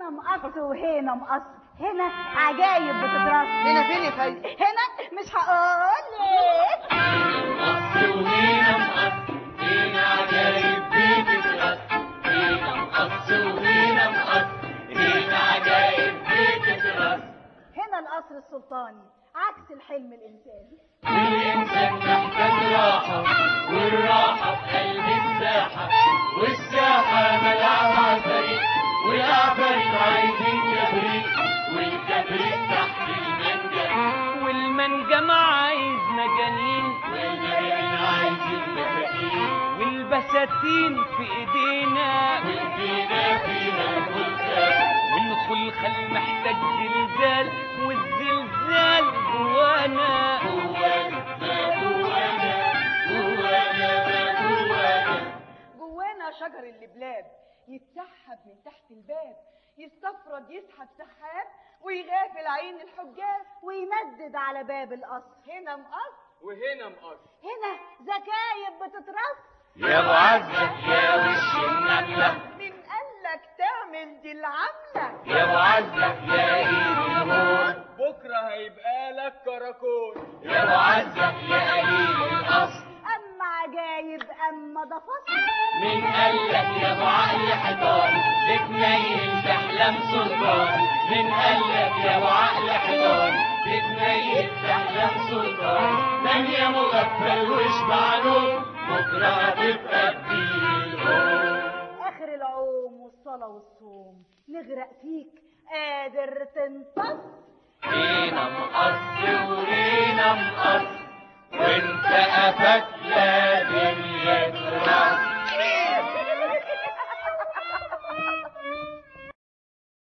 هنا مقص وهنا مقص هنا عجايب بتترص هنا فين يا فايدة هنا مش هقول لك مقص وهنا مقص هنا عجايب بتترص هنا مقص وهنا مقص هنا عجايب بتترص هنا القصر السلطاني عكس الحلم الإنساني الإنسان محتاج راحة والراحة في قلب الساحة والساحة ملعب عفاريت والعفاريت عايزين كبريت والكبريت تحت المنجم والمنجم عايز مجانين والمجانين عايزين مساكين والبساتين في ايدينا والفينا فينا الخلفان والخلخل محتاج زلزال والزلزال جوانا جوانا ما جوانا جوانا ما جوانا جوانا شجر اللبلاب يتسحب من تحت الباب يستفرد يسحب سحاب ويغافل عين الحجاج ويمدد على باب القصر هنا مقص وهنا مقص هنا زكايب بتترص يا ابو عزة يا وش النملة مين قالك تعمل دي العملة يا ابو عزة يا ايد الهون بكرة هيبقى لك كراكون يا ابو عزة يا قليل الاصل أما عجايب أما ده فصل مين قالك يا ابو عقل حيطان بتنيل تحلم سلطان مين قالك يا ابو عقل حيطان بتنيل تحلم سلطان نام يا مغفل واشبع نوم بكره هتبقى تدير الهون آخر العوم والصلاة والصوم نغرق فيك قادر تنتص هنا مقص وهنا مقص وانت قفك لازم يترص